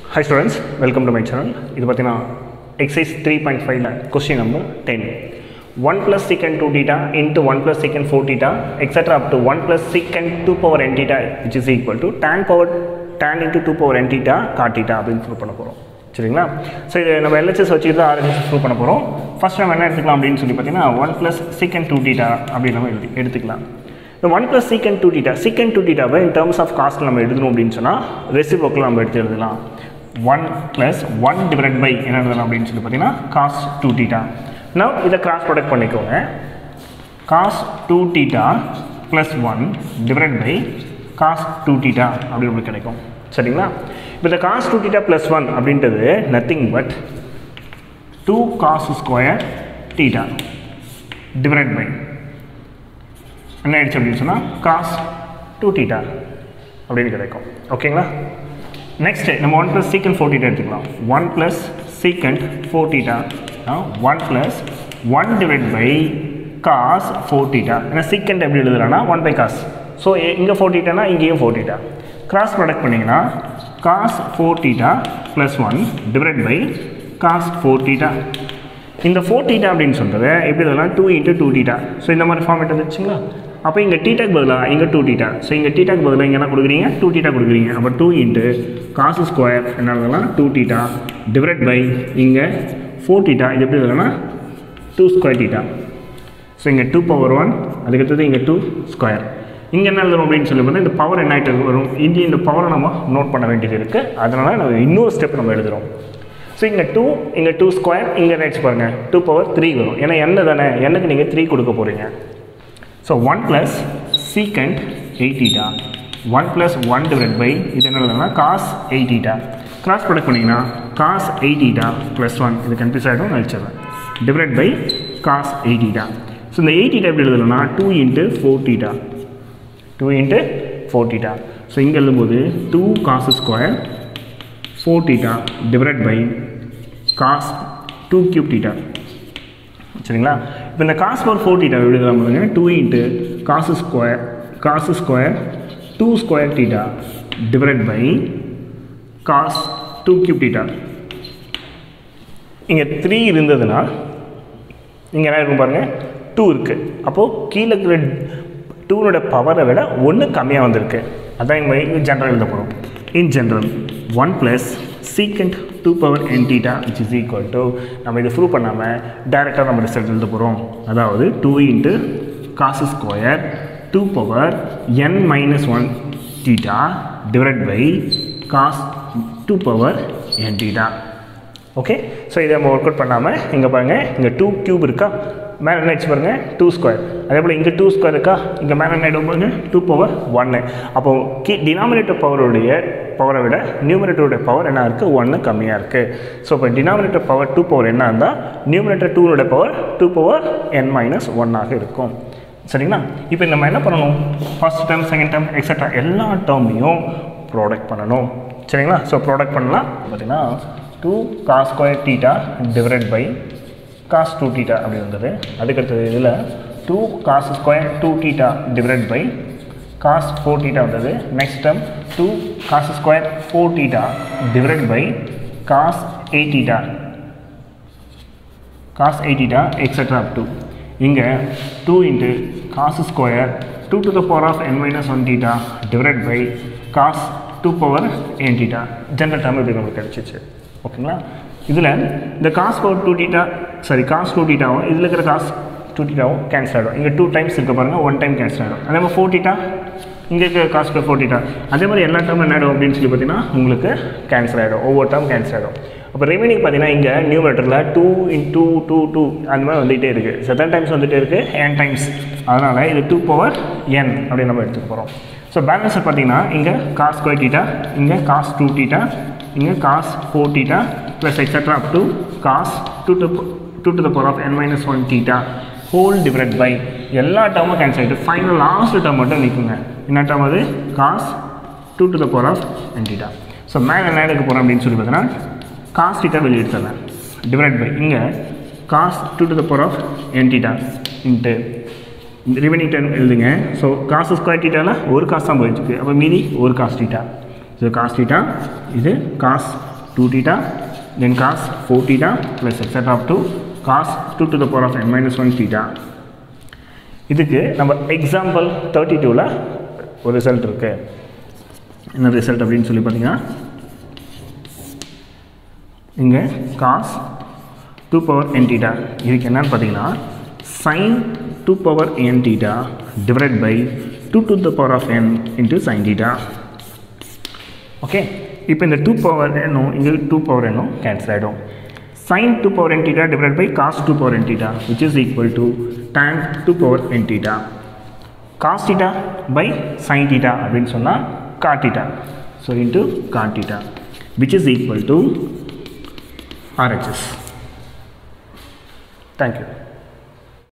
high students welcome to my channel இது பார்த்தீங்கன்னா exercise three point ஃபைவ்ல question number ten one plus sec two theta into one plus sec four theta extra up to one plus sec two power n theta which is equal to tan power tan into two power n theta cot theta அப்படின்னு prove பண்ண போகிறோம் சரிங்களா so இது நம்ம LHS வச்சுட்டு தான் RHS prove பண்ண போகிறோம் ஃபஸ்ட் நம்ம என்ன எடுத்துக்கலாம் அப்படின்னு சொல்லி பார்த்தீங்கன்னா one plus sec two theta அப்படின்னு நம்ம எழுதி எடுத்துக்கலாம் இந்த one plus sec two theta sec two டீட்டாவை இன் டர்ம்ஸ் ஆஃப் காஸ்ட் நம்ம எழுதணும் அப்படின்னு சொன்னால் ரெசிபோக்கில் நம்ம எடுத்து எழுதலாம் one plus one divide by என்ன எழுதலாம் அப்படின்னு சொல்லி பார்த்தீங்கன்னா காஸ்ட் டூ டீட்டா நான் இதை கிராஸ் ப்ராடக்ட் பண்ணிக்கோங்க cos two theta plus one divide by cos two theta அப்படி உங்களுக்கு கிடைக்கும் சரிங்களா இப்போ இந்த cos two theta plus one அப்படின்றது nothing but two cos square theta divide by என்ன ஆயிடுச்சு அப்படின்னு சொன்னால் காஸ் டூ டீட்டா அப்படின்னு கிடைக்கும் ஓகேங்களா நெக்ஸ்ட்டு நம்ம one plus sec four theta எடுத்துக்கலாம் one plus sec four theta one plus one divide by cos four theta ஏன்னா சீக்கண்ட் எப்படி எழுதுறான்னா ஒன் பை காஸ் ஸோ இங்கே ஃபோர் டீட்டானா இங்கேயும் ஃபோர் டீட்டா கிராஸ் ப்ராடக்ட் பண்ணிங்கன்னா cos four theta plus one divide by cos four theta இந்த four theta அப்படின்னு சொல்கிறது எப்படி இதெல்லாம் two into two theta so இந்த மாதிரி ஃபார்மேட் வந்துச்சுங்களா அப்போ இங்கே டீட்டாக்கு பதிலாக இங்கே டூ டீட்டா ஸோ இங்கே டீட்டாக்கு பதிலாக இங்கே என்ன கொடுக்குறீங்க டூ டீட்டா கொடுக்குறீங்க அப்போ டூ இன்ட்டு காசு ஸ்கொயர் என்ன எழுதலாம் டூ டீட்டா டிவைட் பை இங்கே ஃபோர் டீட்டா இது எப்படி எழுதலாம் டூ ஸ்கொயர் டீட்டா ஸோ இங்கே டூ பவர் ஒன் அதுக்கடுத்தது இங்கே டூ ஸ்கொயர் இங்கே என்ன எழுதணும் அப்படின்னு சொல்லி பார்த்தா இந்த பவர் என்ன ஆகிட்டு வரும் இங்கே இந்த பவரை நம்ம நோட் பண்ண வேண்டியது இருக்குது அதனால் நம்ம இன்னொரு ஸ்டெப் நம்ம எழுதுகிறோம் ஸோ இங்கே டூ இங்கே டூ ஸ்கொயர் இங்கே நெக்ஸ்ட் பாருங்கள் டூ பவர் த்ரீ வரும் ஏன்னா என்ன தானே என்னக்கு நீங்கள் த்ரீ கொடுக்க போகிறீங்க so one plus sec eight theta one plus one divide by இது என்ன எழுதுனா காஸ் எயிட்டீட்டா கிராஸ் ப்ராடக்ட் பண்ணிங்கன்னா காஸ் எயிட்டீட்டா ப்ளஸ் ஒன் இது கன்ஃபியூஸ் ஆகிடும் நான் வச்சிடறேன் divide by cos eight theta so இந்த எயிட்டீட்டா எப்படி எழுதணும்னா two into four theta two into four theta so இங்கே எழுதும்போது டூ காசு square four theta divide by cos two cube theta சரிங்களா இப்போ இந்த காஸ் பவர் ஃபோர் டீட்டா எப்படி எழுதலாம் பாருங்க two into cos square cos square two square theta divide by cos two cube theta இங்கே த்ரீ இருந்ததுன்னா இங்கே என்ன இருக்கும் பாருங்கள் டூ இருக்குது அப்போது கீழே இருக்கிற டூனோட பவரை விட ஒன்று கம்மியாக வந்திருக்கு அதான் இங்கே ஜென்ரல் எழுத போகிறோம் in general one plus sec two power n theta which is equal to நம்ம இதை ப்ரூவ் பண்ணாமல் டேரெக்டாக நம்ம ரிசல்ட் எழுத போகிறோம் அதாவது two into cos square two power n minus one theta divide by cos two power n theta okay so இதை நம்ம ஒர்க் அவுட் பண்ணாமல் இங்கே பாருங்கள் இங்கே டூ க்யூப் இருக்கா மேலே என்ன வச்சு பாருங்கள் டூ ஸ்கொயர் அதே போல் இங்கே டூ ஸ்கொயர் இருக்கா இங்கே மேலே என்ன ஆகிடும் பாருங்க டூ பவர் ஒன்று அப்போது கி டினாமினேட்டர் பவருடைய பவரை விட நியூமினேட்டருடைய பவர் என்ன இருக்குது ஒன்று கம்மியாக இருக்குது ஸோ இப்போ டினாமினேட்டர் பவர் டூ பவர் என்ன இருந்தால் நியூமினேட்டர் டூனுடைய power two power n minus ஒன்னாக இருக்கும் சரிங்களா இப்போ நம்ம என்ன பண்ணணும் first term second term extra எல்லா டேர்மையும் ப்ராடக்ட் பண்ணணும் சரிங்களா ஸோ ப்ராடக்ட் பண்ணலாம் பார்த்தீங்கன்னா two cos square theta divide by cos two theta அப்படி வந்தது அதுக்கடுத்தது இதில் two cos square two theta divide by cos four theta வந்தது next time two cos square four theta divide by cos eight theta cos eight theta extra up two இங்கே two into cos square two to the power of n minus one theta divide by cos two power n theta general term இது நமக்கு கிடச்சிச்சு ஓகேங்களா இதில் இந்த cos power two theta sorry cos two டீட்டாவும் இதில் இருக்கிற காஸ் டூ டீட்டாவும் கேன்சல் ஆகிடும் இங்கே டூ டைம்ஸ் இருக்க பாருங்கள் ஒன் டைம் கேன்சல் ஆகிடும் அதே மாதிரி ஃபோர் டீட்டா இங்கே இருக்க காஸ் பவர் ஃபோர் டீட்டா அதே மாதிரி எல்லா டேர்மும் என்ன ஆகிடும் அப்படின்னு சொல்லி பார்த்தீங்கன்னா உங்களுக்கு கேன்சல் ஆகிடும் ஒவ்வொரு டேர்ம் கேன்சல் ஆகிடும் அப்போ ரிமைனிங் பார்த்தீங்கன்னா இங்கே நியூமேட்டரில் two in two two two அந்த மாதிரி வந்துகிட்டே இருக்குது செவன் டைம்ஸ் வந்துகிட்டே இருக்குது என் டைம்ஸ் அதனால் இது டூ பவர் என் அப்படின்னு நம்ம எடுத்துக்க போகிறோம் ஸோ பேலன்ஸை பார்த்தீங்கன்னா இங்கே காஸ் ஸ்கொயர் டீட்டா இங்கே காஸ் டூ டீட்டா இங்கே cos four theta plus extra up to cos two to two to the power of n minus one theta whole divide by எல்லா டேர்மும் கேன்சல் ஆகிட்டு ஃபைனல் லாஸ்ட் டேர்ம் மட்டும் நிற்குங்க என்ன term அது cos two to the power of n theta so மேலே என்ன எடுக்க போகிறோம் அப்படின்னு சொல்லி பார்த்தீங்கன்னா காஸ் டீட்டா வெளியே எடுத்துறேன் டிவைட் பை இங்கே cos two to the power of n theta into remaining term எழுதுங்க ஸோ காசு ஸ்கொயர் டீட்டாவில் ஒரு காசு தான் போயிடுச்சு அப்போ மீதி ஒரு காஸ் டீட்டா இது காஸ் டீட்டா இது cos 2 theta then cos 4 theta plus etc up to cos 2 to the power of n minus 1 theta இதுக்கு நம்ம எக்ஸாம்பிள் தேர்ட்டி டூவில் ஒரு ரிசல்ட் இருக்கு என்ன ரிசல்ட் அப்படின்னு சொல்லி பார்த்தீங்கன்னா இங்கே cos two power n theta இதுக்கு என்னன்னு பார்த்தீங்கன்னா sine two power n theta divide by two to the power of n into sine theta okay இப்போ இந்த டூ பவர் என்னும் இங்கே டூ பவர் என்னும் கேன்சல் ஆகிடும் sin 2 power n theta divided by cos 2 power n theta which is equal to tan 2 power n theta cos theta by sin theta அப்படின்னு சொன்னால் cot theta so into cot theta which is equal to RHS thank you